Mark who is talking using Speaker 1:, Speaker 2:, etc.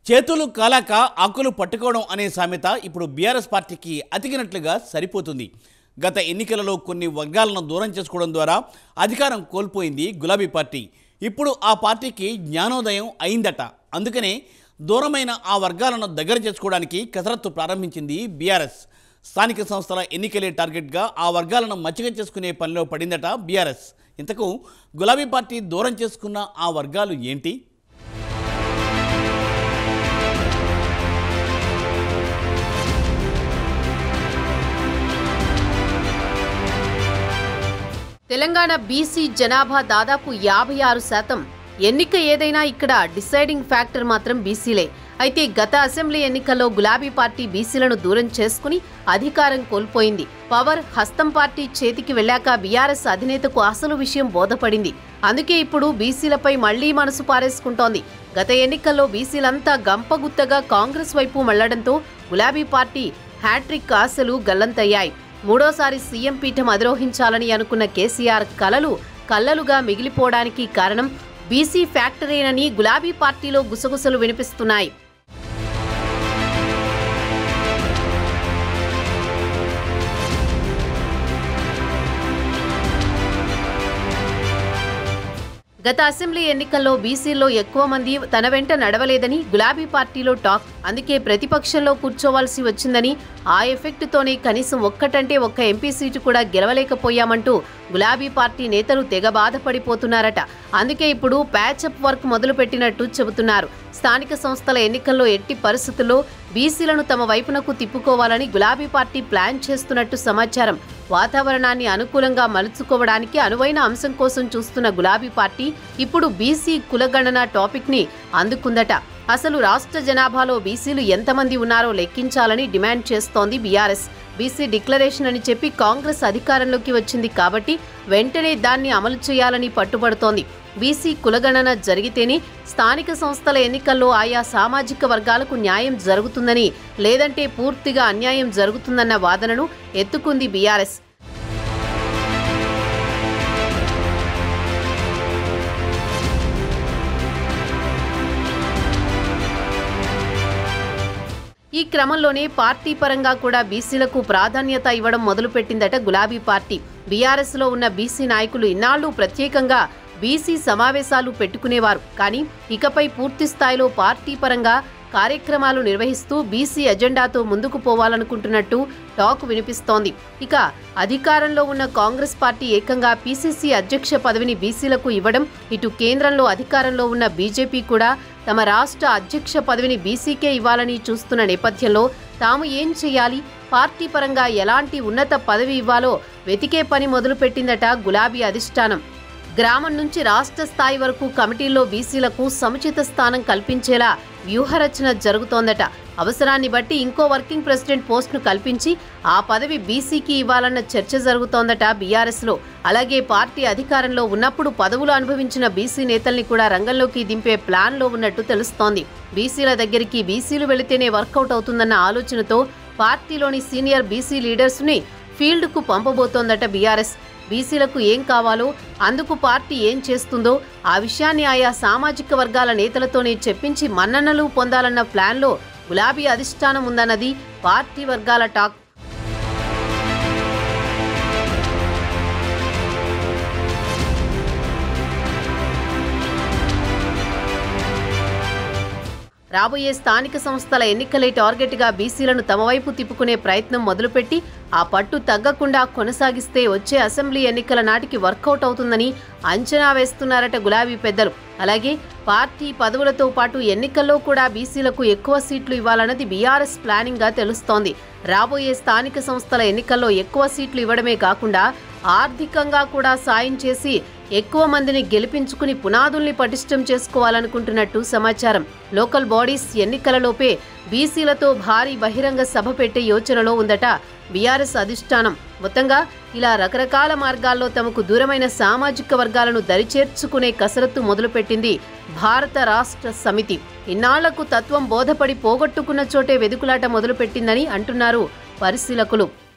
Speaker 1: చేతులు కాలాక ఆకులు పట్టుకోవడం అనే సామెత ఇప్పుడు బీఆర్ఎస్ పార్టీకి అతికినట్లుగా సరిపోతుంది గత ఎన్నికలలో కొన్ని వర్గాలను దూరం చేసుకోవడం ద్వారా అధికారం కోల్పోయింది గులాబీ పార్టీ ఇప్పుడు ఆ పార్టీకి జ్ఞానోదయం అయిందట అందుకనే దూరమైన ఆ వర్గాలను దగ్గర చేసుకోవడానికి కసరత్తు ప్రారంభించింది బీఆర్ఎస్ స్థానిక సంస్థల ఎన్నికలే టార్గెట్గా ఆ వర్గాలను మచ్చిక చేసుకునే పనిలో పడిందట బీఆర్ఎస్ ఇంతకు గులాబీ పార్టీ దూరం చేసుకున్న ఆ వర్గాలు ఏంటి
Speaker 2: తెలంగాణ బీసీ జనాభా దాదాపు యాభై ఆరు శాతం ఎన్నిక ఏదైనా ఇక్కడ డిసైడింగ్ ఫ్యాక్టర్ మాత్రం బీసీలే అయితే గత అసెంబ్లీ ఎన్నికల్లో గులాబీ పార్టీ బీసీలను దూరం చేసుకుని అధికారం కోల్పోయింది పవర్ హస్తం పార్టీ చేతికి వెళ్ళాక బీఆర్ఎస్ అధినేతకు అసలు విషయం బోధపడింది అందుకే ఇప్పుడు బీసీలపై మళ్లీ మనసు పారేసుకుంటోంది గత ఎన్నికల్లో బీసీలంతా గంపగుత్తగా కాంగ్రెస్ వైపు మళ్లడంతో గులాబీ పార్టీ హ్యాట్రిక్ ఆశలు గల్లంతయ్యాయి మూడోసారి సీఎం పీఠం అధిరోహించాలని అనుకున్న కేసీఆర్ కలలు కల్లలుగా మిగిలిపోవడానికి కారణం బీసీ ఫ్యాక్టరీనని గులాబీ పార్టీలో గుసగుసలు వినిపిస్తున్నాయి గత అసెంబ్లీ ఎన్నికల్లో బీసీల్లో ఎక్కువ మంది తన వెంట నడవలేదని గులాబీ పార్టీలో టాక్ అందుకే ప్రతిపక్షంలో కూర్చోవాల్సి వచ్చిందని ఆ ఎఫెక్ట్తోనే కనీసం ఒక్కటంటే ఒక్క ఎంపీ సీటు కూడా గెలవలేకపోయామంటూ గులాబీ పార్టీ నేతలు తెగ బాధపడిపోతున్నారట అందుకే ఇప్పుడు ప్యాచప్ వర్క్ మొదలుపెట్టినట్టు చెబుతున్నారు స్థానిక సంస్థల ఎన్నికల్లో ఎట్టి పరిస్థితుల్లో బీసీలను తమ వైపునకు తిప్పుకోవాలని గులాబీ పార్టీ ప్లాన్ చేస్తున్నట్టు సమాచారం వాతావరణాన్ని అనుకూలంగా మలుచుకోవడానికి అనువైన అంశం కోసం చూస్తున్న గులాబీ పార్టీ ఇప్పుడు బీసీ కులగణన టాపిక్ ని అందుకుందట అసలు రాష్ట్ర జనాభాలో బీసీలు ఎంతమంది ఉన్నారో లెక్కించాలని డిమాండ్ చేస్తోంది బీఆర్ఎస్ బీసీ డిక్లరేషన్ అని చెప్పి కాంగ్రెస్ అధికారంలోకి వచ్చింది కాబట్టి వెంటనే దాన్ని అమలు చేయాలని పట్టుబడుతోంది బీసీ కులగణన జరిగితేనే స్థానిక సంస్థల ఎన్నికల్లో ఆయా సామాజిక వర్గాలకు న్యాయం జరుగుతుందని లేదంటే పూర్తిగా అన్యాయం జరుగుతుందన్న వాదనను ఎత్తుకుంది బీఆర్ఎస్ ఈ క్రమంలోనే పార్టీ పరంగా కూడా బీసీలకు ప్రాధాన్యత ఇవ్వడం మొదలుపెట్టిందట గులాబీ పార్టీ బీఆర్ఎస్ లో ఉన్న బీసీ నాయకులు ఇన్నాళ్లు ప్రత్యేకంగా బీసీ సమావేశాలు పెట్టుకునేవారు కానీ ఇకపై పూర్తి స్థాయిలో పార్టీ పరంగా కార్యక్రమాలు నిర్వహిస్తూ బీసీ ఎజెండాతో ముందుకు పోవాలనుకుంటున్నట్టు టాక్ వినిపిస్తోంది ఇక అధికారంలో ఉన్న కాంగ్రెస్ పార్టీ ఏకంగా పీసీసీ అధ్యక్ష పదవిని బీసీలకు ఇవ్వడం ఇటు కేంద్రంలో అధికారంలో ఉన్న బీజేపీ కూడా తమ రాష్ట్ర అధ్యక్ష పదవిని బీసీకే ఇవ్వాలని చూస్తున్న నేపథ్యంలో తాము ఏం చేయాలి పార్టీ పరంగా ఎలాంటి ఉన్నత పదవి ఇవ్వాలో వెతికే పని మొదలుపెట్టిందట గులాబీ అధిష్టానం గ్రామం నుంచి రాష్ట్ర స్థాయి వరకు కమిటీల్లో బీసీలకు సముచిత స్థానం కల్పించేలా వ్యూహరచన జరుగుతోందట అవసరాన్ని బట్టి ఇంకో వర్కింగ్ ప్రెసిడెంట్ పోస్టును కల్పించి ఆ పదవి బీసీకి ఇవ్వాలన్న చర్చ జరుగుతోందట బీఆర్ఎస్లో అలాగే పార్టీ అధికారంలో ఉన్నప్పుడు పదవులు అనుభవించిన బీసీ నేతల్ని కూడా రంగంలోకి దింపే ప్లాన్లో ఉన్నట్టు తెలుస్తోంది బీసీల దగ్గరికి బీసీలు వెళితేనే వర్కౌట్ అవుతుందన్న ఆలోచనతో పార్టీలోని సీనియర్ బీసీ లీడర్స్ని ఫీల్డ్కు పంపబోతోందట బీఆర్ఎస్ బీసీలకు ఏం కావాలో అందుకు పార్టీ ఏం చేస్తుందో ఆ విషయాన్ని ఆయా సామాజిక వర్గాల నేతలతోనే చెప్పించి మన్ననలు పొందాలన్న ప్లాన్లో గులాబీ అధిష్టానం ఉందన్నది పార్టీ వర్గాల టాక్ రాబోయే స్థానిక సంస్థల ఎన్నికలే టార్గెట్గా బీసీలను తమ వైపు తిప్పుకునే ప్రయత్నం మొదలుపెట్టి ఆ పట్టు తగ్గకుండా కొనసాగిస్తే వచ్చే అసెంబ్లీ ఎన్నికల నాటికి వర్కౌట్ అవుతుందని అంచనా వేస్తున్నారట గులాబీ పెద్దలు అలాగే పార్టీ పదవులతో పాటు ఎన్నికల్లో కూడా బీసీలకు ఎక్కువ సీట్లు ఇవ్వాలన్నది బీఆర్ఎస్ ప్లానింగ్గా తెలుస్తోంది రాబోయే స్థానిక సంస్థల ఎన్నికల్లో ఎక్కువ సీట్లు ఇవ్వడమే కాకుండా ఆర్థికంగా కూడా సాయం చేసి ఎక్కువ మందిని గెలిపించుకుని పునాదుల్ని పటిష్టం చేసుకోవాలనుకుంటున్నట్టు సమాచారం లోకల్ బాడీస్ ఎన్నికలలోపే బీసీలతో భారీ బహిరంగ సభ పెట్టే యోచనలో ఉందట బీఆర్ఎస్ అధిష్టానం మొత్తంగా ఇలా రకరకాల మార్గాల్లో తమకు దూరమైన సామాజిక వర్గాలను దరిచేర్చుకునే కసరత్తు మొదలుపెట్టింది భారత రాష్ట్ర సమితి ఇన్నాళ్లకు తత్వం బోధపడి పోగొట్టుకున్న చోటే వెదుకులాట మొదలుపెట్టిందని అంటున్నారు పరిశీలకులు